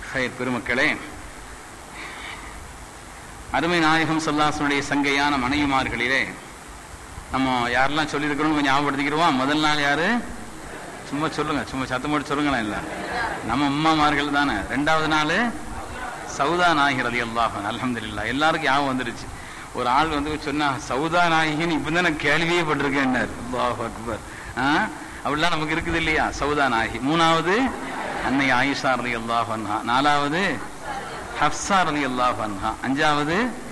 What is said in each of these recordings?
ஹைர் பெருமக்களே அருமை நாயகம் சொல்லாசனுடைய சங்கையான மனைவிமார்களிலே நம்ம யாரெல்லாம் சொல்லியிருக்கிறோம் கொஞ்சம் ஞாபகப்படுத்திக்கிறோம் முதல் நாள் யாரு சும்மா சொல்லுங்க சும்மா சத்தம் போட்டு சொல்லுங்களேன் இல்ல நம்ம உம்மாமார்கள் தானே ரெண்டாவது நாள் சவுதா நாயகர் அலி அல்லாஹன் அலமதுல்லா எல்லாருக்கும் ஞாபகம் வந்துருச்சு ஒரு ஆள் வந்து சொன்னா சவுதா நாயகின்னு இப்ப தான் நான் கேள்வியே பட்டிருக்கேன் அல்லாஹ் அக்பர் ஆ அப்படிலாம் நமக்கு இருக்குது இல்லையா சவுதா நாயகி மூணாவது அன்னை ஆயிஷா அலி அல்லாஹ் நாலாவது ஹப்சா அலி அல்லாஹ் அன்ஹா அஞ்சாவது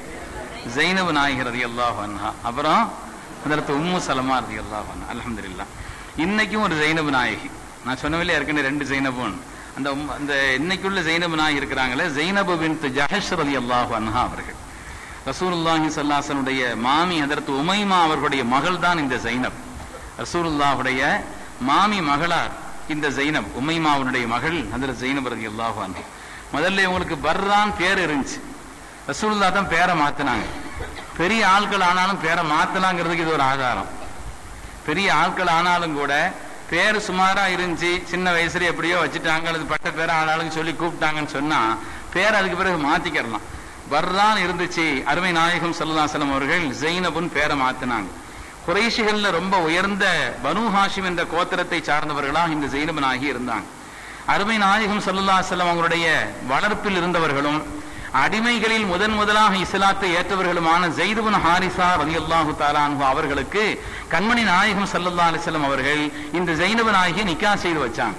ஜைனபு நாயகர் அலி அல்லாஹ் அன்ஹா அப்புறம் அதற்கு உம்மு சலமா ரதி அல்லாஹ் அலமதுல்லா இன்னைக்கும் ஒரு ஜைனபு நாயகி நான் சொன்னவில்லை ஏற்கனவே ரெண்டு ஜைனபுன் அந்த உம்- அந்த இன்னைக்குள்ள ஜைனபு நாயகி இருக்கிறாங்களே ஜைனபு பின் ஜஹஷ் ரதி அல்லாஹ் அன்ஹா அவர்கள் ரசூலுல்லாஹி ஸல்லல்லாஹு மாமி அதற்கு உமைமா அவர்களுடைய மகள் தான் இந்த ஜைனப் ரசூலுல்லாஹுடைய மாமி மகளார் இந்த ஜைனப் உமைமாவுடைய மகள் அதில் ஜைனப் ரதி அல்லாஹ் அன்ஹா முதல்ல இவங்களுக்கு பர்ரான் பேர் இருந்துச்சு ரசூலுல்லாஹ் தான் பேரை மாத்தினாங்க பெரிய ஆட்கள் ஆனாலும் பேரை மாத்தலாங்கிறதுக்கு இது ஒரு ஆதாரம் பெரிய ஆட்கள் ஆனாலும் கூட பேர் சுமாரா இருந்துச்சு சின்ன வயசுல எப்படியோ வச்சுட்டாங்க அல்லது பட்ட பேர் ஆனாலும் சொல்லி கூப்பிட்டாங்கன்னு சொன்னா பேர் அதுக்கு பிறகு மாத்திக்கிறலாம் வர்றான் இருந்துச்சு அருமை நாயகம் சல்லுல்லாசலம் அவர்கள் ஜெயினபுன் பேரை மாத்தினாங்க குறைஷிகள்ல ரொம்ப உயர்ந்த பனு ஹாஷிம் என்ற கோத்திரத்தை சார்ந்தவர்களாக இந்த ஜெயினபன் ஆகி இருந்தாங்க அருமை நாயகம் சல்லுல்லா செல்லம் அவங்களுடைய வளர்ப்பில் இருந்தவர்களும் அடிமைகளில் முதன் முதலாக இஸ்லாத்தை ஏற்றவர்களுமான ஜெய்துபுன் ஹாரிசா ரலியல்லாஹு தாலான்ஹு அவர்களுக்கு கண்மணி நாயகம் சல்லல்லா அலிஸ்லம் அவர்கள் இந்த ஜெயினபு நாயகி நிக்கா செய்து வச்சாங்க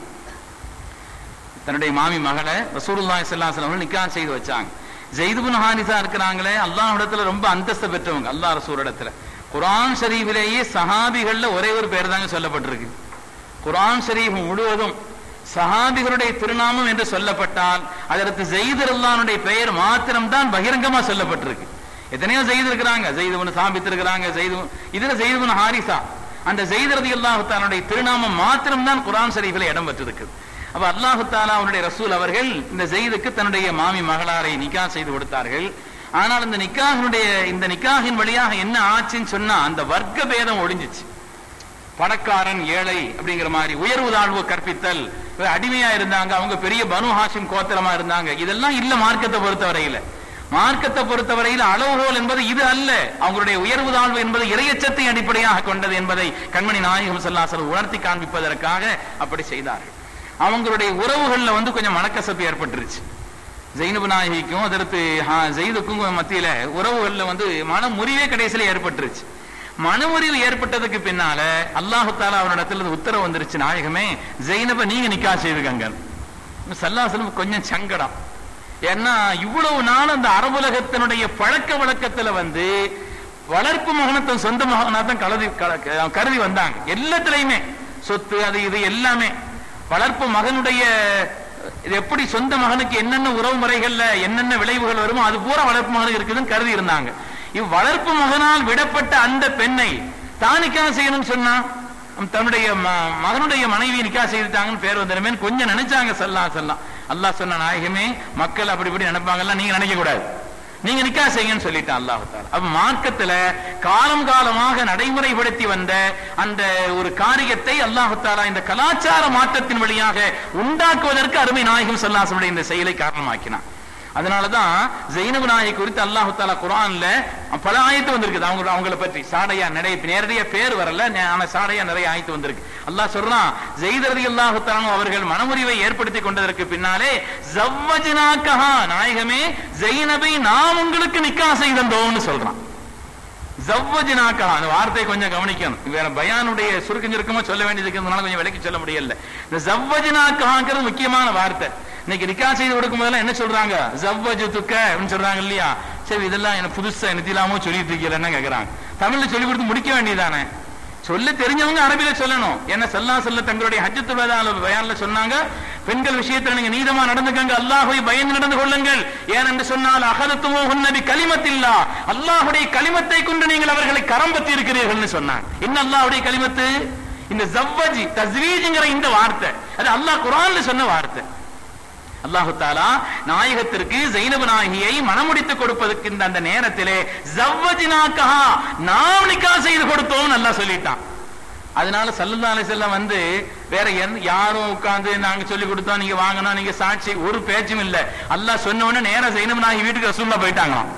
தன்னுடைய மாமி மகளை ரசூலுல்லாஹி ஸல்லல்லாஹு அலைஹி வஸல்லம் நிக்கா செய்து வச்சாங்க ஜெய்துபுன் ஹாரிசா இருக்கிறாங்களே அல்லாஹ் இடத்துல ரொம்ப அந்தஸ்து பெற்றவங்க அல்லாஹ் ரசூல் இடத்துல குர்ஆன் ஷரீஃபிலேயே சஹாபிகள்ல ஒரே ஒரு பேர் தாங்க சொல்லப்பட்டிருக்கு குர்ஆன் ஷரீஃப் முழுவதும் சஹாபிகளுடைய திருநாமம் என்று சொல்லப்பட்டால் அதற்கு ஜெயிதர் அல்லானுடைய பெயர் மாத்திரம்தான் பகிரங்கமா சொல்லப்பட்டிருக்கு எத்தனையோ ஜெயித் இருக்கிறாங்க ஜெயிதுபுன் சாபித் இருக்கிறாங்க ஜெயிது இதுல ஜெயிதுபுன் ஹாரிசா அந்த ஜெயிதரதி அல்லாஹு தாலுடைய திருநாமம் மாத்திரம்தான் குர்ஆன் ஷரீஃபில் இடம் பெற்றிருக்கு அப்ப அல்லாஹு தாலா அவனுடைய ரசூல் அவர்கள் இந்த ஜெயிதுக்கு தன்னுடைய மாமி மகளாரை நிக்கா செய்து கொடுத்தார்கள் ஆனால் இந்த நிக்காஹினுடைய இந்த நிக்காஹின் வழியாக என்ன ஆச்சுன்னு சொன்னா அந்த வர்க்க பேதம் ஒழிஞ்சிச்சு பணக்காரன் ஏழை அப்படிங்கிற மாதிரி உயர்வு தாழ்வு கற்பித்தல் இவங்க அடிமையா இருந்தாங்க அவங்க பெரிய பனு ஹாஷிம் கோத்திரமா இருந்தாங்க இதெல்லாம் இல்ல மார்க்கத்தை பொறுத்தவரையில மார்க்கத்தை பொறுத்தவரையில் அளவுகோல் என்பது இது அல்ல அவங்களுடைய உயர்வு தாழ்வு என்பது இறையச்சத்தை அடிப்படையாக கொண்டது என்பதை கண்மணி நாயகம் செல்லாசல் உணர்த்தி காண்பிப்பதற்காக அப்படி செய்தார்கள் அவங்களுடைய உறவுகள்ல வந்து கொஞ்சம் மனக்கசப்பு ஏற்பட்டுருச்சு ஜெயினபு நாயகிக்கும் அதற்கு ஹா- ஜெயிதுக்கும் மத்தியில உறவுகள்ல வந்து மன முறிவே கடைசியில ஏற்பட்டுருச்சு மனமுறிவு ஏற்பட்டதுக்கு பின்னால அல்லாஹு தாலா அவனிடத்துல உத்தரவு வந்துருச்சு நாயகமே ஜெயினப நீங்க நிக்கா செய்துக்கங்க சல்லாசலம் கொஞ்சம் சங்கடம் ஏன்னா இவ்வளவு நாள் அந்த அரபுலகத்தினுடைய பழக்க வழக்கத்துல வந்து வளர்ப்பு மகனத்தன் சொந்த மகனாத்தான் கலதி கல- கருதி வந்தாங்க எல்லாத்துலயுமே சொத்து அது இது எல்லாமே வளர்ப்பு மகனுடைய இது எப்படி சொந்த மகனுக்கு என்னென்ன உறவு முறைகள்ல என்னென்ன விளைவுகள் வருமோ அது பூரா வளர்ப்பு மகனுக்கு இருக்குதுன்னு கருதி இருந்தாங்க இவ் வளர்ப்பு மகனால் விடப்பட்ட அந்த பெண்ணை தானிக்கா செய்யணும்னு சொன்னா அவன் தன்னுடைய ம- மகனுடைய மனைவி நிக்கா செய்துட்டாங்கன்னு பேர் வந்துடுமே கொஞ்சம் நினைச்சாங்க சல்லா சல்லாம் அல்லாஹ் சொன்ன நாயகமே மக்கள் அப்படி இப்படி நினைப்பாங்கல்ல நீங்க நினைக்க கூடாது நீங்க நிக்கா செய்யுங்கன்னு சொல்லிட்டான் அல்லாஹ் தாலா அப்ப மார்க்கத்துல காலம் காலமாக நடைமுறைப்படுத்தி வந்த அந்த ஒரு காரியத்தை அல்லாஹ் தாலா இந்த கலாச்சார மாற்றத்தின் வழியாக உண்டாக்குவதற்கு அருமை நாயகம் சல்லாசனுடைய இந்த செயலை காரணமாக்கினான் அதனாலதான் ஜெயினபு நாயை குறித்து அல்லாஹு தாலா குரான்ல பல ஆயத்து வந்திருக்குது அவங்க அவங்கள பற்றி சாடையா நிறைய நேரடியா பேர் வரல நே- ஆனா சாடையா நிறைய ஆயத்து வந்திருக்கு அல்லாஹ் சொல்றான் ஜெயிதரதி அல்லாஹு தாலா அவர்கள் மனமுறிவை ஏற்படுத்தி கொண்டதற்கு பின்னாலே ஜவ்வஜினாக்கஹா நாயகமே ஜெயினபை நாம் உங்களுக்கு நிக்கா செய்தோம்னு சொல்றான் ஜவ்வஜினாக்கா அந்த வார்த்தையை கொஞ்சம் கவனிக்கணும் வேற பயானுடைய சுருக்கம் சுருக்கமா சொல்ல வேண்டியது இருக்கிறதுனால கொஞ்சம் விளக்கி சொல்ல முடியல இந்த ஜவ்வஜினாக்காங்கிறது முக்கியமான வார்த்தை இன்னைக்கு நிக்கா செய்து கொடுக்கும் போதெல்லாம் என்ன சொல்றாங்க ஜவ்வஜு துக்க அப்படின்னு சொல்றாங்க இல்லையா சரி இதெல்லாம் எனக்கு புதுசா நித்திலாமோ சொல்லிட்டு இருக்கீங்கன்னு கேக்குறாங்க தமிழ்ல சொல்லி கொடுத்து முடிக்க வேண்டியதானே சொல்ல தெரிஞ்சவங்க அரபில சொல்லணும் என்ன சல்லா சொல்ல தங்களுடைய ஹஜ்ஜத்துல் பயான்ல சொன்னாங்க பெண்கள் விஷயத்துல நீங்க நீதமா நடந்துக்கங்க அல்லாஹ்வை பயந்து நடந்து கொள்ளுங்கள் ஏன் என்று சொன்னால் அகதத்துமோ உன்னபி கலிமத்தில்லா அல்லாஹ்வுடைய கலிமத்தை கொண்டு நீங்கள் அவர்களை கரம் பத்தி இருக்கிறீர்கள்னு சொன்னாங்க என்ன அல்லாஹ்வுடைய கலிமத்து இந்த ஜவ்வஜி தஸ்வீஜ்ங்கிற இந்த வார்த்தை அது அல்லாஹ் குர்ஆன்ல சொன்ன வார்த்தை அல்லாஹு தாலா நாயகத்திற்கு ஜைனபு நாயகியை மனமுடித்து கொடுப்பதற்கு இந்த அந்த நேரத்திலே ஜவ்வஜினாக்கஹா நாம் நிக்கா செய்து கொடுத்தோம் நல்லா சொல்லிட்டான் அதனால சல்லல்லா அலிசல்லாம் வந்து வேற எந்த- யாரும் உட்கார்ந்து நாங்க சொல்லி கொடுத்தோம் நீங்க வாங்கணும் நீங்க சாட்சி ஒரு பேச்சும் இல்ல அல்லாஹ் சொன்ன உடனே நேரா செய்யணும் நாங்க வீட்டுக்கு ரசூல்லா போயிட்டாங்களாம்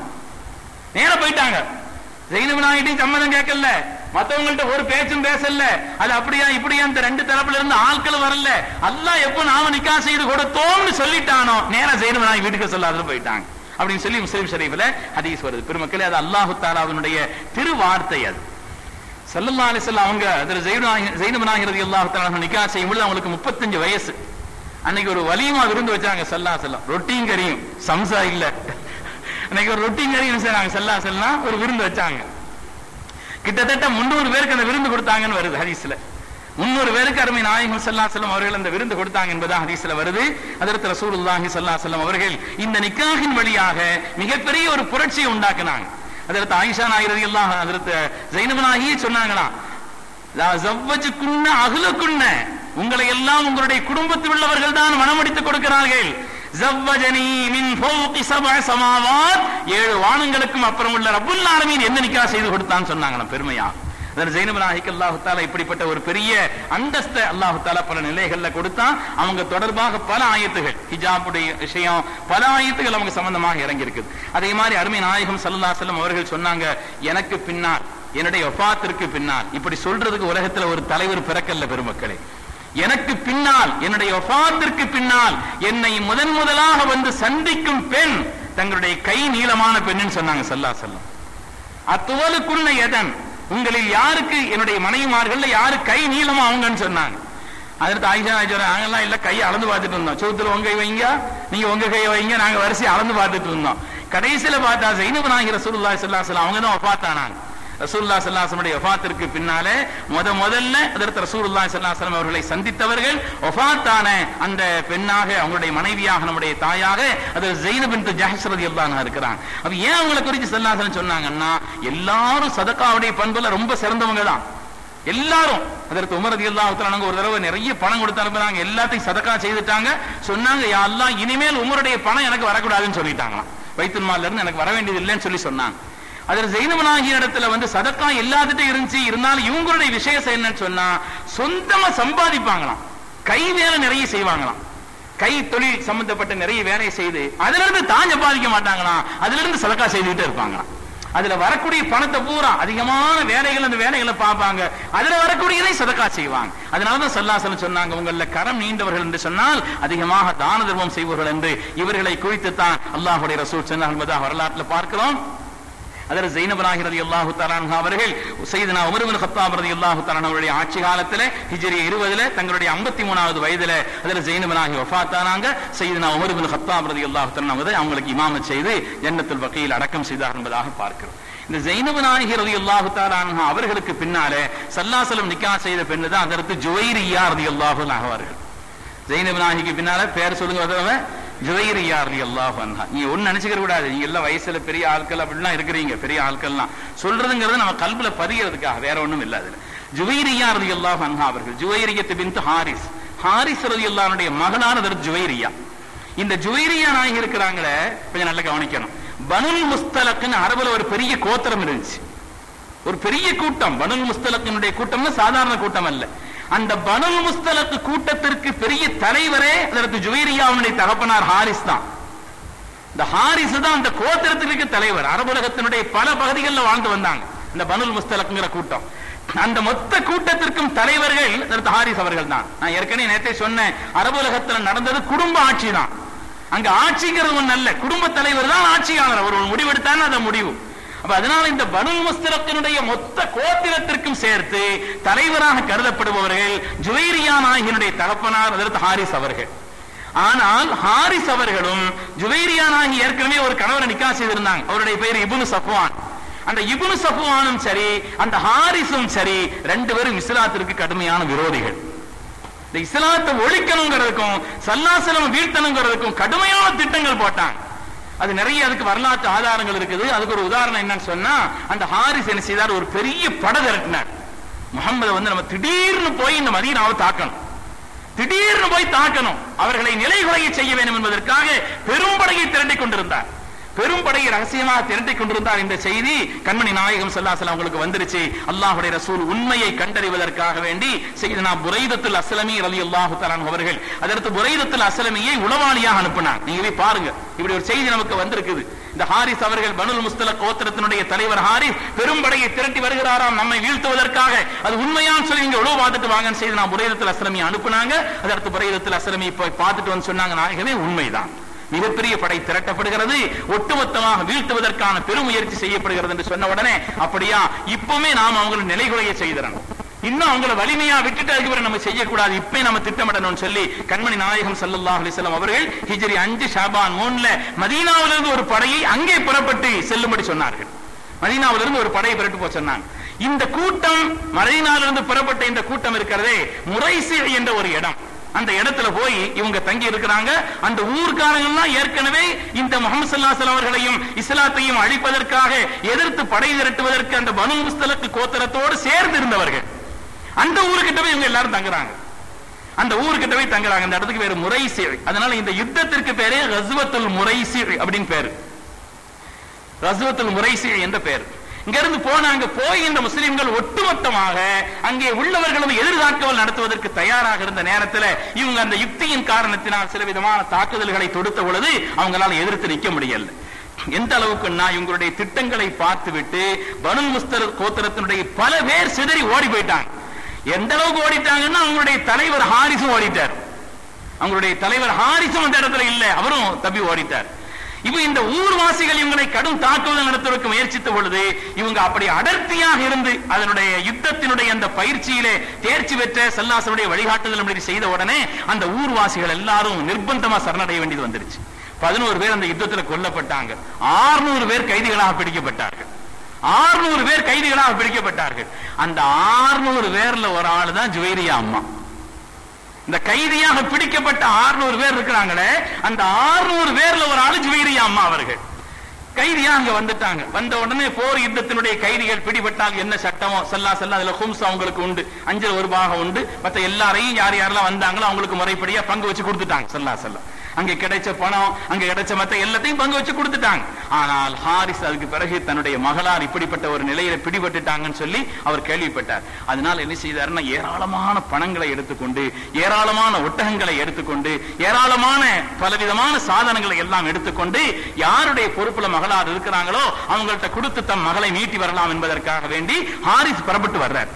நேரா போயிட்டாங்க ஜெயினப் நாயிட்டையும் சம்மதம் கேட்கல மத்தவங்கள்ட்ட ஒரு பேச்சும் பேசல அது அப்படியா இப்படியா இந்த ரெண்டு தரப்புல இருந்து ஆட்கள் வரல அல்லாஹ் எப்ப நாம நிக்கா செய்து கொடுத்தோம்னு சொல்லிட்டானோ நேரா ஜெயினப் நாய் வீட்டுக்கு சொல்லாத போயிட்டாங்க அப்படின்னு சொல்லி முஸ்லிம் ஷரீஃப்ல ஹதீஸ் வருது பெருமக்களே அது அல்லாஹு தாலாவினுடைய திருவார்த்தை அது சல்லல்லா அலிசல்ல அவங்க அதுல ஜெயினப் நாயகரதி அல்லாஹு தாலா நிக்கா செய்யும் பொழுது அவங்களுக்கு முப்பத்தஞ்சு வயசு அன்னைக்கு ஒரு வலியுமா விருந்து வச்சாங்க சல்லா செல்லம் ரொட்டியும் கறியும் சம்சா இல்ல அன்னைக்கு ஒரு ரொட்டியும் கறியும் செய்றாங்க சல்லா செல்லாம் ஒரு விருந்து வச்சாங்க கிட்டத்தட்ட முன்னூறு பேருக்கு அந்த விருந்து கொடுத்தாங்கன்னு வருது ஹதீஸ்ல முன்னூறு பேருக்கு அருமை நாயகம் சல்லா செல்லம் அவர்கள் அந்த விருந்து கொடுத்தாங்க என்பதா ஹதீஸ்ல வருது அதற்கு ரசூலுல்லாஹி சல்லா செல்லம் அவர்கள் இந்த நிக்காகின் வழியாக மிகப்பெரிய ஒரு புரட்சியை உண்டாக்குனாங்க அதற்கு ஆயிஷா நாயகரதி எல்லாம் அதற்கு ஜெயினபனாகியே சொன்னாங்களாம் லா ஜவ்வஜுக்குன்ன அகுலுக்குன்ன உங்களை எல்லாம் உங்களுடைய குடும்பத்தில் உள்ளவர்கள் தான் மனமுடித்துக் கொடுக்கிறார்கள் ஜவ்வஜனி மின் ஃபௌகி சபஅ சமாவாத் ஏழு வானங்களுக்கும் அப்புறம் உள்ள ரப்புல் ஆலமீன் என்ன நிக்கா செய்து கொடுத்தான்னு சொன்னாங்களாம் பெருமையா அதன் ஜெயினப் நாயக் அல்லாஹு தாலா இப்படிப்பட்ட ஒரு பெரிய அந்தஸ்தை அல்லாஹு தாலா பல நிலைகள்ல கொடுத்தான் அவங்க தொடர்பாக பல ஆயத்துகள் ஹிஜாபுடைய விஷயம் பல ஆயத்துகள் அவங்க சம்பந்தமாக இறங்கி இருக்குது அதே மாதிரி அருமை நாயகம் சல்லா செல்லம் அவர்கள் சொன்னாங்க எனக்கு பின்னால் என்னுடைய வஃபாத்திற்கு பின்னால் இப்படி சொல்றதுக்கு உலகத்துல ஒரு தலைவர் பிறக்கல்ல பெருமக்களே எனக்கு பின்னால் என்னுடைய வஃபாத்திற்கு பின்னால் என்னை முதன் முதலாக வந்து சந்திக்கும் பெண் தங்களுடைய கை நீளமான பெண்ணுன்னு சொன்னாங்க சல்லா செல்லம் அத்துவலுக்குள்ள எதன் உங்களில் யாருக்கு என்னுடைய மனைவிமார்கள்ல யாரு கை நீளமா அவங்கன்னு சொன்னாங்க அதற்கு ஆயிஷா ஆயிஷா நாங்கெல்லாம் இல்ல கையை அளந்து பார்த்துட்டு இருந்தோம் சவுத்துல உங்க கை வைங்க நீங்க உங்க கையை வைங்க நாங்க வரிசையை அளந்து பார்த்துட்டு இருந்தோம் கடைசியில பார்த்தா ஜெயினப் நாயகி ரசூலுல்லாஹி ஸல்லல்லாஹு அலைஹி வஸல்லம் அவங்க தான் வஃபாத்தானாங்க ரசூலுல்லாஹி ஸல்லல்லாஹு அலைஹி வஸல்லம் வஃபாத்திற்கு பின்னாலே முத முதல்ல அதற்கு ரசூலுல்லாஹி ஸல்லல்லாஹு அலைஹி வஸல்லம் அவர்களை சந்தித்தவர்கள் வஃபாத்தான அந்த பெண்ணாக அவங்களுடைய மனைவியாக நம்முடைய தாயாக அது ஜெயினப் பின்த் ஜஹஷ் ரலியல்லாஹு அன்ஹா இருக்கிறாங்க அப்ப ஏன் அவங்களை குறித்து ஸல்லல்லாஹு அலைஹி வஸல்லம் சொன்னாங்கன்னா எல்லாரும் சதகாவுடைய பண்புல ரொம்ப சிறந்தவங்க தான் எல்லாரும் அதற்கு உமர் ரலியல்லாஹு தஆலா ஒரு தடவை நிறைய பணம் கொடுத்து அனுப்புறாங்க எல்லாத்தையும் சதக்கா செய்துட்டாங்க சொன்னாங்க யா அல்லாஹ் இனிமேல் உமருடைய பணம் எனக்கு வரக்கூடாதுன்னு சொல்லிட்டாங்களாம் வைத்துல் மால்ல இருந்து எனக்கு வர வேண்டியது இல்லைன்னு சொல்லி சொன்னாங்க அதில் ஜெயினமனாகிய இடத்துல வந்து சதக்கா எல்லாத்துட்டும் இருந்துச்சு இருந்தாலும் இவங்களுடைய விசேஷம் என்னன்னு சொன்னா சொந்தமா சம்பாதிப்பாங்களாம் கை வேலை நிறைய செய்வாங்களாம் கை தொழில் சம்பந்தப்பட்ட நிறைய வேலையை செய்து அதுல இருந்து தான் சம்பாதிக்க மாட்டாங்களாம் அதுல இருந்து சதக்கா செய்துகிட்டே இருப்பாங்களாம் அதுல வரக்கூடிய பணத்தை பூரா அதிகமான வேலைகள் அந்த வேலைகளை பார்ப்பாங்க அதுல வரக்கூடியதை சதக்கா செய்வாங்க அதனாலதான் சல்லாசலம் சொன்னாங்க உங்கள கரம் நீண்டவர்கள் என்று சொன்னால் அதிகமாக தான தர்மம் செய்வர்கள் என்று இவர்களை குறித்து தான் அல்லாஹுடைய ரசூல் சொன்னார் என்பதாக வரலாற்றுல பார்க்கிறோம் அதில் ஜெயினப் ராஹி ரதி அல்லாஹு தலான்ஹா அவர்கள் செய்தனா உமர் பின் கத்தாப் ரதி அல்லாஹு தலான் அவருடைய ஆட்சி காலத்துல ஹிஜ்ரி இருபதுல தங்களுடைய ஐம்பத்தி மூணாவது வயதுல அதில் ஜெயினப் ராஹி வஃபாத்தானாங்க செய்தனா உமர் பின் கத்தாப் ரதி அல்லாஹு தலான் அவர்கள் அவங்களுக்கு இமாமத் செய்து ஜன்னத்துல் வகையில் அடக்கம் செய்தார் என்பதாக பார்க்கிறோம் இந்த ஜெயினப் நாயகி ரதி அல்லாஹு தலான்ஹா அவர்களுக்கு பின்னாலே சல்லாசலம் நிக்கா செய்த பெண்ணு தான் அதற்கு ஜுவைரியா ரதி அல்லாஹு அவர்கள் ஜெயினப் நாயகிக்கு பின்னால பேர் சொல்லுங்க உதவ ஜுவைரியா ரதி அல்லாஹு அன்ஹா நீங்க ஒண்ணு நினைச்சுக்க கூடாது நீங்க எல்லாம் வயசுல பெரிய ஆட்கள் அப்படிலாம் இருக்கிறீங்க பெரிய ஆட்கள்லாம் சொல்றதுங்கிறது நம்ம கல்புல பதிகிறதுக்காக வேற ஒண்ணும் இல்ல அதுல ஜுவைரியா ரதி அல்லாஹு அன்ஹா அவர்கள் ஜுவைரியத்து பின்த் ஹாரிஸ் ஹாரிஸ் ரதி அல்லாஹ்வுடைய மகனான அதற்கு ஜுவைரியா இந்த ஜுவைரியா நாயகி இருக்கிறாங்களே கொஞ்சம் நல்லா கவனிக்கணும் பனுல் முஸ்தலக்குன்னு அரபுல ஒரு பெரிய கோத்திரம் இருந்துச்சு ஒரு பெரிய கூட்டம் பனுல் முஸ்தலக்கினுடைய கூட்டம்னு சாதாரண கூட்டம் அல்ல அந்த பனுல் முஸ்தலக்கு கூட்டத்திற்கு பெரிய தலைவரே அதற்கு ஜுவைரியாவுடைய தகப்பனார் ஹாரிஸ் தான் இந்த ஹாரிஸ் தான் அந்த கோத்திரத்திற்கு தலைவர் அரபுலகத்தினுடைய பல பகுதிகளில் வாழ்ந்து வந்தாங்க இந்த பனுல் முஸ்தலக்குங்கிற கூட்டம் அந்த மொத்த கூட்டத்திற்கும் தலைவர்கள் அதற்கு ஹாரிஸ் அவர்கள் தான் நான் ஏற்கனவே நேற்றே சொன்னேன் அரபுலகத்தில் நடந்தது குடும்ப ஆட்சி தான் அங்க ஆட்சிங்கிறது ஒண்ணு அல்ல குடும்ப தலைவர் தான் ஆட்சியாளர் அவர் ஒரு முடிவெடுத்தான்னு அதை முடிவு அப்ப அதனால இந்த பனுல் முஸ்தலத்தினுடைய மொத்த கோத்திரத்திற்கும் சேர்த்து தலைவராக கருதப்படுபவர்கள் ஜுவைரியா நாயகனுடைய தகப்பனார் அதற்கு ஹாரிஸ் அவர்கள் ஆனால் ஹாரிஸ் அவர்களும் ஜுவைரியா நாயகி ஏற்கனவே ஒரு கணவரை நிக்கா செய்திருந்தாங்க அவருடைய பெயர் இபுனு சஃப்வான் அந்த இபுனு சஃப்வானும் சரி அந்த ஹாரிஸும் சரி ரெண்டு பேரும் இஸ்லாத்திற்கு கடுமையான விரோதிகள் இந்த இஸ்லாத்தை ஒழிக்கணுங்கிறதுக்கும் சல்லாசலம் வீழ்த்தணுங்கிறதுக்கும் கடுமையான திட்டங்கள் போட்டாங்க அது நிறைய அதுக்கு வரலாற்று ஆதாரங்கள் இருக்குது அதுக்கு ஒரு உதாரணம் என்னன்னு சொன்னா அந்த ஹாரிஸ் என்ன செய்தார் ஒரு பெரிய பட திரட்டினார் முகமது வந்து நம்ம திடீர்னு போய் இந்த மதீனாவை தாக்கணும் திடீர்னு போய் தாக்கணும் அவர்களை நிலைகுலைய செய்ய வேண்டும் என்பதற்காக பெரும்படையை திரட்டிக் கொண்டிருந்தார் பெரும் படையை ரகசியமாக திரட்டிக் கொண்டிருந்தார் இந்த செய்தி கண்மணி நாயகம் ஸல்லல்லாஹு அவங்களுக்கு வந்துருச்சு அல்லாஹ்வுடைய ரசூல் உண்மையை கண்டறிவதற்காக வேண்டி செய்தனா புரைதத்துல் அஸ்லமி ரலியல்லாஹு தஆலா அவர்கள் அதற்கு புரைதத்துல் அஸ்லமியை உளவாளியாக அனுப்பினார் நீங்க போய் பாருங்க இப்படி ஒரு செய்தி நமக்கு வந்திருக்குது இந்த ஹாரிஸ் அவர்கள் பனுல் முஸ்தல கோத்திரத்தினுடைய தலைவர் ஹாரிஸ் பெரும்படையை திரட்டி வருகிறாராம் நம்மை வீழ்த்துவதற்காக அது உண்மையான்னு சொல்லி நீங்க உழவு பார்த்துட்டு வாங்கன்னு செய்து நான் புரைதத்தில் அஸ்லமி அனுப்புனாங்க அதற்கு புரைதத்தில் அஸ்லமி போய் பார்த்துட்டு வந்து சொன்னாங்க நாயகமே உண்மைதான் மிகப்பெரிய படை திரட்டப்படுகிறது ஒட்டுமொத்தமாக வீழ்த்துவதற்கான பெருமுயற்சி செய்யப்படுகிறது என்று சொன்ன உடனே அப்படியா இப்பவுமே நாம் அவங்களை நிலைகுலைய செய்திடணும் இன்னும் அவங்கள வலிமையா விட்டுட்டு அதுக்கு நம்ம செய்யக்கூடாது இப்பே நம்ம திட்டமிடணும்னு சொல்லி கண்மணி நாயகம் ஸல்லல்லாஹு அலைஹி வஸல்லம் அவர்கள் ஹிஜ்ரி அஞ்சு ஷாபான் மூணுல மதீனாவிலிருந்து ஒரு படையை அங்கே புறப்பட்டு செல்லும்படி சொன்னார்கள் மதீனாவிலிருந்து ஒரு படையை புரட்டு போக சொன்னாங்க இந்த கூட்டம் மதீனாவிலிருந்து புறப்பட்ட இந்த கூட்டம் இருக்கிறதே முறைசி என்ற ஒரு இடம் அந்த இடத்துல போய் இவங்க தங்கி இருக்கிறாங்க அந்த ஊர்க்காரங்கள்லாம் ஏற்கனவே இந்த முகமது சல்லாசல் அவர்களையும் இஸ்லாத்தையும் அழிப்பதற்காக எதிர்த்து படை திரட்டுவதற்கு அந்த பனு முஸ்தலக்கு கோத்திரத்தோடு சேர்ந்து இருந்தவர்கள் அந்த ஊருக்கிட்ட போய் இவங்க எல்லாரும் தங்குறாங்க அந்த ஊருக்கிட்ட போய் தங்குறாங்க அந்த இடத்துக்கு பேரு முறைசி அதனால இந்த யுத்தத்திற்கு பேரு ரஸ்வத்துல் முறைசி அப்படின்னு பேரு ரஸ்வத்துல் முறைசி என்ற பேர் இங்க இருந்து போனாங்க போய் இந்த முஸ்லிம்கள் ஒட்டுமொத்தமாக அங்கே உள்ளவர்களும் எதிர்தாக்குதல் நடத்துவதற்கு தயாராக இருந்த நேரத்தில் இவங்க அந்த யுக்தியின் காரணத்தினால் சில விதமான தாக்குதல்களை தொடுத்த பொழுது அவங்களால எதிர்த்து நிற்க முடியல எந்த அளவுக்குன்னா இவங்களுடைய திட்டங்களை பார்த்துவிட்டு பனு முஸ்தர் கோத்திரத்தினுடைய பல பேர் சிதறி ஓடி போயிட்டாங்க எந்த அளவுக்கு ஓடிட்டாங்கன்னா அவங்களுடைய தலைவர் ஹாரிஸும் ஓடிட்டார் அவங்களுடைய தலைவர் ஹாரிஸும் அந்த இடத்துல இல்ல அவரும் தப்பி ஓடிட்டார் இப்ப இந்த ஊர்வாசிகள் இவங்களை கடும் தாக்குதல் நடத்துவதற்கு முயற்சித்த பொழுது இவங்க அப்படி அடர்த்தியாக இருந்து அதனுடைய யுத்தத்தினுடைய அந்த பயிற்சியிலே தேர்ச்சி பெற்ற சல்லாசனுடைய வழிகாட்டுதல் அப்படி செய்த உடனே அந்த ஊர்வாசிகள் எல்லாரும் நிர்பந்தமா சரணடைய வேண்டியது வந்துருச்சு பதினோரு பேர் அந்த யுத்தத்துல கொல்லப்பட்டாங்க ஆறுநூறு பேர் கைதிகளாக பிடிக்கப்பட்டார்கள் ஆறுநூறு பேர் கைதிகளாக பிடிக்கப்பட்டார்கள் அந்த ஆறுநூறு பேர்ல ஒரு ஆளு தான் ஜுவேரியா அம்மா இந்த கைதியாக பிடிக்கப்பட்ட ஆறுநூறு பேர் இருக்கிறாங்களே அந்த ஆறுநூறு பேர்ல ஒரு ஆளு ஜுவேரியா அம்மா அவர்கள் கைதியா அங்க வந்துட்டாங்க வந்த உடனே போர் யுத்தத்தினுடைய கைதிகள் பிடிபட்டால் என்ன சட்டமோ செல்லா செல்லா அதுல ஹும்ஸ் அவங்களுக்கு உண்டு அஞ்சல் ஒரு பாகம் உண்டு மத்த எல்லாரையும் யார் யாரெல்லாம் வந்தாங்களோ அவங்களுக்கு முறைப்படியா பங்கு வச்சு கொடுத்துட்டாங்க செல்லா செல்லம் அங்க கிடைச்ச பணம் அங்க கிடைச்ச மத்த எல்லாத்தையும் பங்கு வச்சு கொடுத்துட்டாங்க ஆனால் ஹாரிஸ் அதுக்கு பிறகு தன்னுடைய மகளார் இப்படிப்பட்ட ஒரு நிலையில பிடிபட்டுட்டாங்கன்னு சொல்லி அவர் கேள்விப்பட்டார் அதனால என்ன செய்தாருன்னா ஏராளமான பணங்களை எடுத்துக்கொண்டு ஏராளமான ஒட்டகங்களை எடுத்துக்கொண்டு ஏராளமான பலவிதமான சாதனங்களை எல்லாம் எடுத்துக்கொண்டு யாருடைய பொறுப்புல மகளார் இருக்கிறாங்களோ அவங்கள்ட்ட கொடுத்து தம் மகளை மீட்டி வரலாம் என்பதற்காக வேண்டி ஹாரிஸ் புறப்பட்டு வர்றார்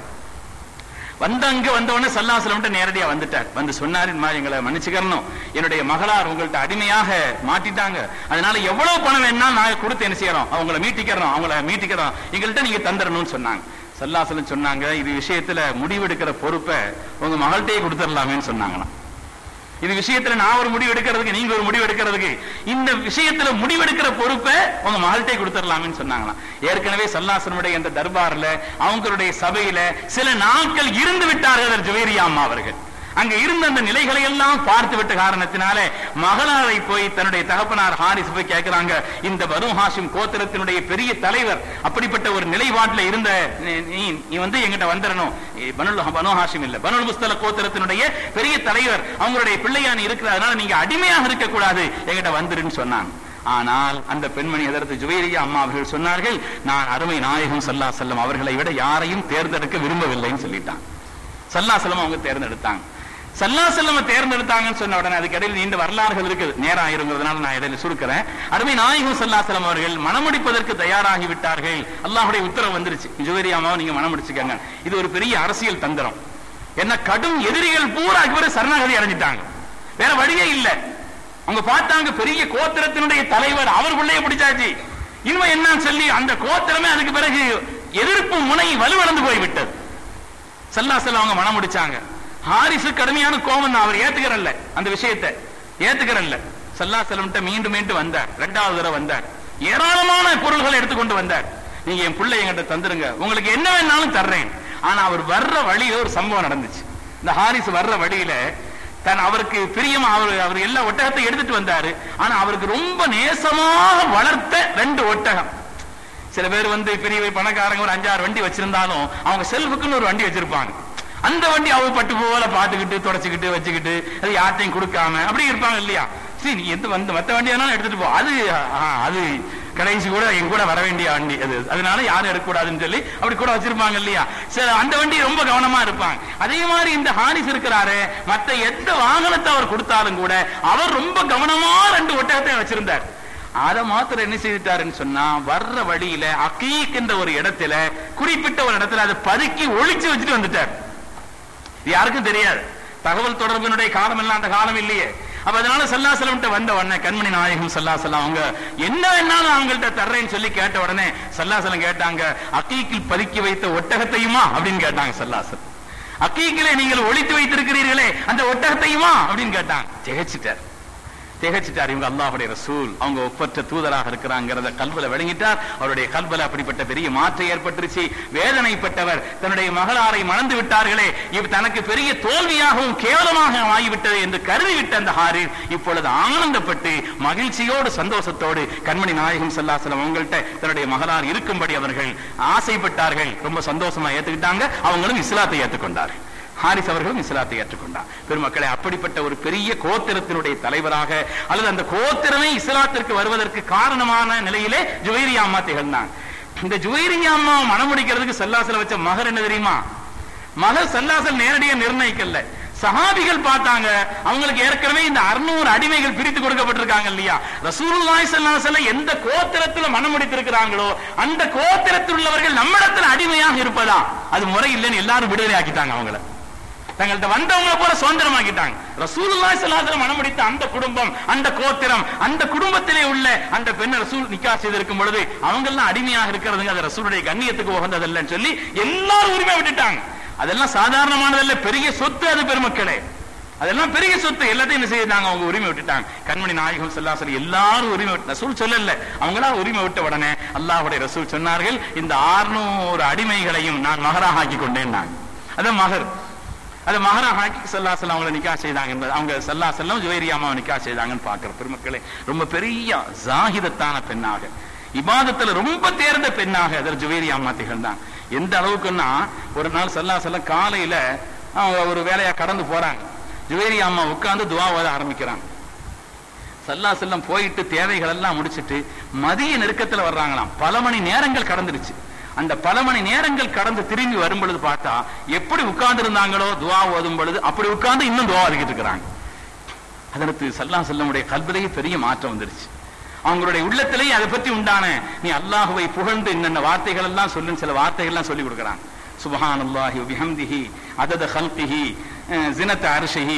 வந்து அங்க வந்த உடனே சல்லாசலம் நேரடியா வந்துட்டார் வந்து சொன்னாரு இந்த மாதிரி எங்களை மன்னிச்சுக்கணும் என்னுடைய மகளார் உங்கள்ட்ட அடிமையாக மாட்டிட்டாங்க அதனால எவ்வளவு பணம் வேணா நாங்க கொடுத்து என்ன செய்யறோம் அவங்கள மீட்டிக்கிறோம் அவங்கள மீட்டிக்கிறோம் எங்கள்கிட்ட நீங்க தந்துடணும்னு சொன்னாங்க சல்லாசலம் சொன்னாங்க இது விஷயத்துல முடிவெடுக்கிற பொறுப்பை உங்க மகள்கிட்டயே கொடுத்துடலாமேன்னு சொன்னாங்களாம் இது விஷயத்துல நான் ஒரு முடிவு எடுக்கிறதுக்கு நீங்க ஒரு முடிவு எடுக்கிறதுக்கு இந்த விஷயத்துல முடிவெடுக்கிற பொறுப்பை உங்க மகள்கிட்டே கொடுத்துடலாம்னு சொன்னாங்களாம் ஏற்கனவே சல்லாசனுடைய அந்த தர்பார்ல அவங்களுடைய சபையில சில நாட்கள் இருந்து விட்டார்கள் ஜுவேரியா அம்மா அவர்கள் அங்க இருந்த அந்த நிலைகளை எல்லாம் பார்த்து விட்ட காரணத்தினாலே மகளாரை போய் தன்னுடைய தகப்பனார் ஹாரிஸ் போய் கேட்கிறாங்க இந்த பனு ஹாஷிம் கோத்திரத்தினுடைய பெரிய தலைவர் அப்படிப்பட்ட ஒரு நிலைப்பாட்டில் இருந்த நீ- நீ நீ வந்து எங்கிட்ட வந்துடணும் ஏ, பனுல் பனு ஹாஷிம் இல்ல பனுல் முஸ்தல கோத்திரத்தினுடைய பெரிய தலைவர் அவங்களுடைய பிள்ளையான் இருக்கிறதுனால நீங்க அடிமையாக இருக்க கூடாது எங்கிட்ட வந்துருன்னு சொன்னாங்க ஆனால் அந்த பெண்மணி எதற்கு ஜுவேரியா அம்மா அவர்கள் சொன்னார்கள் நான் அருமை நாயகம் சல்லா செல்லம் அவர்களை விட யாரையும் தேர்ந்தெடுக்க விரும்பவில்லைன்னு சொல்லிட்டான் சல்லாசலம் அவங்க தேர்ந்தெடுத்தாங்க சல்லாசல்லம தேர்ந்தெடுத்தாங்கன்னு சொன்ன உடனே அதுக்கு இடையில் நீண்ட வரலாறுகள் இருக்குது நேரம் ஆயிருங்கிறதுனால நான் இடையில சுருக்கிறேன் அருமை நாயகம் சல்லாசலம் அவர்கள் மணமுடிப்பதற்கு தயாராகி விட்டார்கள் அல்லாஹுடைய உத்தரவு வந்துருச்சு ஜுவேரியாமாவை நீங்க மணமுடிச்சுக்கங்க இது ஒரு பெரிய அரசியல் தந்திரம் என்ன கடும் எதிரிகள் பூரா இவரு சரணாகதி அடைஞ்சிட்டாங்க வேற வழியே இல்ல அவங்க பார்த்தாங்க பெரிய கோத்திரத்தினுடைய தலைவர் அவர் பிள்ளைய பிடிச்சாச்சு இனிமே என்னன்னு சொல்லி அந்த கோத்திரமே அதுக்கு பிறகு எதிர்ப்பு முனை வலுவிழந்து போய்விட்டது சல்லாசல் அவங்க மனம் முடிச்சாங்க ஹாரிசு கடுமையான கோபம் தான் அவர் ஏத்துக்கிறல்ல அந்த விஷயத்தை ஏத்துக்கிறல்ல சல்லாசலம்ட்ட மீண்டும் மீண்டும் வந்தார் ரெண்டாவது தடவை வந்தார் ஏராளமான பொருள்களை எடுத்துக்கொண்டு வந்தார் நீங்க என் பிள்ளை என்கிட்ட தந்துருங்க உங்களுக்கு என்ன வேணாலும் தர்றேன் ஆனா அவர் வர்ற வழியில ஒரு சம்பவம் நடந்துச்சு இந்த ஹாரிஸ் வர்ற வழியில தன் அவருக்கு பிரியமா அவர் அவர் எல்லா ஒட்டகத்தை எடுத்துட்டு வந்தாரு ஆனா அவருக்கு ரொம்ப நேசமாக வளர்த்த ரெண்டு ஒட்டகம் சில பேர் வந்து பெரிய பணக்காரங்க ஒரு அஞ்சாறு வண்டி வச்சிருந்தாலும் அவங்க செல்ஃபுக்குன்னு ஒரு வண்டி வச்சிருப்பாங்க அந்த வண்டி அவங்க பட்டு போல பாத்துக்கிட்டு தொடச்சுக்கிட்டு வச்சுக்கிட்டு அது யார்ட்டையும் கொடுக்காம அப்படி இருப்பாங்க இல்லையா சரி நீ எந்த வந்து மத்த வண்டி வேணாலும் எடுத்துட்டு போ அது ஆ, அது கடைசி கூட என் கூட வர வேண்டிய வண்டி அது அதனால யாரும் எடுக்கக்கூடாதுன்னு சொல்லி அப்படி கூட வச்சிருப்பாங்க இல்லையா சரி அந்த வண்டி ரொம்ப கவனமா இருப்பாங்க அதே மாதிரி இந்த ஹாரிஸ் இருக்கிறாரு மத்த எந்த வாகனத்தை அவர் கொடுத்தாலும் கூட அவர் ரொம்ப கவனமா ரெண்டு ஒட்டகத்தை வச்சிருந்தார் அதை மாத்திரம் என்ன செய்துட்டாருன்னு சொன்னா வர்ற வழியில அக்கீக் என்ற ஒரு இடத்துல குறிப்பிட்ட ஒரு இடத்துல அதை பதுக்கி ஒளிச்சு வச்சுட்டு வந்துட்டார் இது யாருக்கும் தெரியாது தகவல் தொடர்பினுடைய காலம் எல்லாம் அந்த காலம் இல்லையே அப்ப அதனால சல்லாசலம் வந்த உடனே கண்மணி நாயகம் சல்லாசலம் அவங்க என்ன வேணாலும் அவங்கள்ட்ட தர்றேன்னு சொல்லி கேட்ட உடனே சல்லாசலம் கேட்டாங்க அக்கீக்கில் பதுக்கி வைத்த ஒட்டகத்தையுமா அப்படின்னு கேட்டாங்க சல்லாசலம் அக்கீக்கிலே நீங்கள் ஒளித்து வைத்திருக்கிறீர்களே அந்த ஒட்டகத்தையுமா அப்படின்னு கேட்டாங்க திகைச்சிட்டார் திகச்சிட்டார் இவங்க அல்லாஹுடைய ரசூல் அவங்க ஒப்பற்ற தூதராக இருக்கிறாங்கிறத கல்வல விளங்கிட்டார் அவருடைய கல்வல அப்படிப்பட்ட பெரிய மாற்றம் ஏற்பட்டுருச்சு வேதனைப்பட்டவர் தன்னுடைய மகளாரை மணந்து விட்டார்களே இப்ப தனக்கு பெரிய தோல்வியாகவும் கேவலமாக ஆகிவிட்டது என்று கருதிவிட்ட அந்த ஹாரிர் இப்பொழுது ஆனந்தப்பட்டு மகிழ்ச்சியோடு சந்தோஷத்தோடு கண்மணி நாயகம் சல்லாசலம் அவங்கள்ட்ட தன்னுடைய மகளார் இருக்கும்படி அவர்கள் ஆசைப்பட்டார்கள் ரொம்ப சந்தோஷமா ஏத்துக்கிட்டாங்க அவங்களும் இஸ்லாத்தை ஏற்றுக்கொண்டார்கள் ஹாரிஸ் அவர்களும் இஸ்லாத்தை ஏற்றுக்கொண்டார் பெருமக்களை அப்படிப்பட்ட ஒரு பெரிய கோத்திரத்தினுடைய தலைவராக அல்லது அந்த கோத்திரமே இஸ்லாத்திற்கு வருவதற்கு காரணமான நிலையிலே ஜுவைரி அம்மா திகழ்ந்தாங்க இந்த ஜுவைரி அம்மா மனமுடிக்கிறதுக்கு சல்லாசல வச்ச மகர் என்ன தெரியுமா மகர் சல்லாசல் நேரடியாக நிர்ணயிக்கல சஹாபிகள் பார்த்தாங்க அவங்களுக்கு ஏற்கனவே இந்த அறுநூறு அடிமைகள் பிரித்து கொடுக்கப்பட்டிருக்காங்க இல்லையா ரசூலுல்லாஹி ஸல்லல்லாஹு அலைஹி வஸல்லம் எந்த கோத்திரத்துல மனமுடித்திருக்கிறாங்களோ அந்த கோத்திரத்தில் உள்ளவர்கள் நம்மிடத்தில் அடிமையாக இருப்பதா அது முறை இல்லைன்னு எல்லாரும் விடுதலை ஆக்கிட்டாங்க அவங்கள தங்கள்ட்ட வந்தவங்களை போல சுதந்திரமாக்கிட்டாங்க ரசூலுல்லாஹி ஸல்லல்லாஹு அலைஹி வஸல்லம் மனமுடித்த அந்த குடும்பம் அந்த கோத்திரம் அந்த குடும்பத்திலே உள்ள அந்த பெண்ணை ரசூல் நிக்கா செய்திருக்கும் பொழுது அவங்க எல்லாம் அடிமையாக இருக்கிறதுங்க அது ரசூலுடைய கண்ணியத்துக்கு உகந்ததல்லன்னு சொல்லி எல்லாரும் உரிமை விட்டுட்டாங்க அதெல்லாம் சாதாரணமானதல்ல பெரிய சொத்து அது பெருமக்களே அதெல்லாம் பெரிய சொத்து எல்லாத்தையும் என்ன செய்தாங்க அவங்க உரிமை விட்டுட்டாங்க கண்மணி நாயகம் சொல்லா சொல்லி எல்லாரும் உரிமை விட்டு ரசூல் சொல்லல அவங்களா உரிமை விட்ட உடனே அல்லாஹ்வுடைய ரசூல் சொன்னார்கள் இந்த ஆறுநூறு அடிமைகளையும் நான் மகராக ஆக்கி கொண்டேன் நான் அதான் மகர் அது மகரா ஹாக்கி சல்லா செல்லம் அவங்களை நிக்கா செய்தாங்க என்பது அவங்க சல்லா செல்லம் ஜுவேரியாமாவை நிக்கா செய்தாங்கன்னு பாக்குற பெருமக்களே ரொம்ப பெரிய ஜாகிதத்தான பெண்ணாக இபாதத்துல ரொம்ப தேர்ந்த பெண்ணாக அதில் ஜுவேரியாமா திகழ்ந்தாங்க எந்த அளவுக்குன்னா ஒரு நாள் சல்லா செல்லம் காலையில அவங்க ஒரு வேலையா கடந்து போறாங்க ஜுவேரி அம்மா உட்கார்ந்து துவா ஓத ஆரம்பிக்கிறாங்க சல்லா செல்லம் போயிட்டு தேவைகள் எல்லாம் முடிச்சிட்டு மதிய நெருக்கத்துல வர்றாங்களாம் பல மணி நேரங்கள் கடந்துருச்சு அந்த பல மணி நேரங்கள் கடந்து திரும்பி வரும் பொழுது பார்த்தா எப்படி உட்கார்ந்து இருந்தாங்களோ துவா ஓதும் பொழுது அப்படி உட்கார்ந்து இன்னும் துவா ஓதிக்கிட்டு இருக்கிறாங்க அதற்கு சல்லா செல்லமுடைய கல்விலேயே பெரிய மாற்றம் வந்துருச்சு அவங்களுடைய உள்ளத்திலேயே அதை பற்றி உண்டான நீ அல்லாஹுவை புகழ்ந்து இன்னென்ன வார்த்தைகள் எல்லாம் சொல்லுன்னு சில வார்த்தைகள் எல்லாம் சொல்லி கொடுக்குறாங்க சுபஹான் அல்லாஹி பிஹம்திஹி அதத ஹல்கிஹி ஜினத் அர்ஷிஹி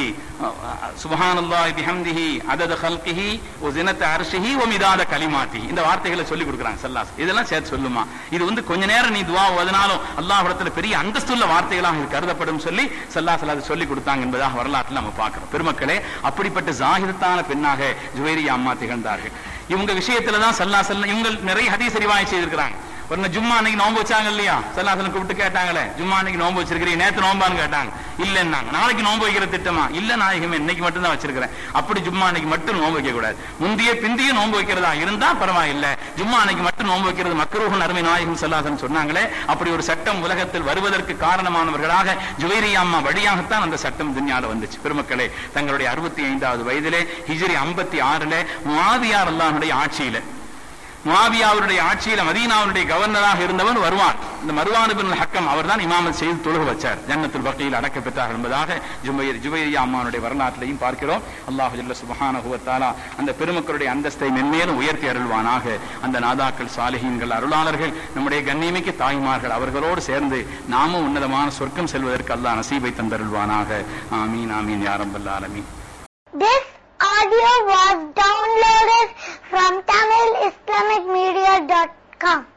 சுபஹான் அல்லாஹி பிஹம்திஹி அதத ஹல்கிஹி ஒ ஜினத் அர்ஷிஹி ஒ மிதாத கலிமாத்தி இந்த வார்த்தைகளை சொல்லி கொடுக்குறாங்க சல்லாஸ் இதெல்லாம் சேர்த்து சொல்லுமா இது வந்து கொஞ்ச நேரம் நீ துவா ஓதினாலும் அல்லாஹ்விடத்துல பெரிய அந்தஸ்துள்ள வார்த்தைகளாக இது கருதப்படும் சொல்லி சல்லாஸ் அதை சொல்லி கொடுத்தாங்க என்பதாக வரலாற்றில் நம்ம பார்க்கிறோம் பெருமக்களே அப்படிப்பட்ட ஜாகிரத்தான பெண்ணாக ஜுவேரியா அம்மா திகழ்ந்தார்கள் இவங்க விஷயத்துல தான் சல்லா சல்லா இவங்க நிறைய ஹதீஸ் ரிவாய் செய்திருக்கிறாங்க ஒரு நாள் ஜும்மா அன்னைக்கு நோன்பு வச்சாங்க இல்லையா சல்லாசலம் கூப்பிட்டு கேட்டாங்களே ஜும்மா அன்னைக்கு நோன்பு வச்சிருக்கிறீங்க நேத்து நோம்பான்னு கேட்டாங்க இல்லைன்னாங்க நாளைக்கு நோன்பு வைக்கிற திட்டமா இல்ல நாயகமே இன்னைக்கு மட்டும் தான் வச்சிருக்கிறேன் அப்படி ஜும்மா அன்னைக்கு மட்டும் நோன்பு வைக்க கூடாது முந்தைய பிந்திய நோன்பு வைக்கிறதா இருந்தா பரவாயில்ல ஜும்மா அன்னைக்கு மட்டும் நோன்பு வைக்கிறது மக்கரூகன் அருமை நாயகம் சல்லாசன் சொன்னாங்களே அப்படி ஒரு சட்டம் உலகத்தில் வருவதற்கு காரணமானவர்களாக ஜுவைரி அம்மா வழியாகத்தான் அந்த சட்டம் துன்யால வந்துச்சு பெருமக்களே தங்களுடைய அறுபத்தி ஐந்தாவது வயதிலே ஹிஜ்ரி ஐம்பத்தி ஆறுல முவாவியார் அல்லாஹுடைய ஆட்சியில முவாவியாவுடைய ஆட்சியில மதீனாவுடைய கவர்னராக இருந்தவன் வருவான் இந்த மருவான் பின் ஹக்கம் அவர் தான் இமாமல் செய்து தொழுக வச்சார் ஜன்னத்தில் பக்தியில் அடக்க பெற்றார் என்பதாக ஜுபைர் ஜுபைரியா அம்மானுடைய வரலாற்றிலையும் பார்க்கிறோம் அல்லாஹு ஜல்ல சுபஹான ஹுவத்தாலா அந்த பெருமக்களுடைய அந்தஸ்தை மென்மேலும் உயர்த்தி அருள்வானாக அந்த நாதாக்கள் சாலிஹீன்கள் அருளாளர்கள் நம்முடைய கண்ணியமிக்க தாய்மார்கள் அவர்களோடு சேர்ந்து நாமும் உன்னதமான சொர்க்கம் செல்வதற்கு அல்லாஹ் நசீபை தந்தருள்வானாக ஆமீன் ஆமீன் யாரம்பல் ஆலமீன் This audio was downloaded from TamilIslamicMedia.com.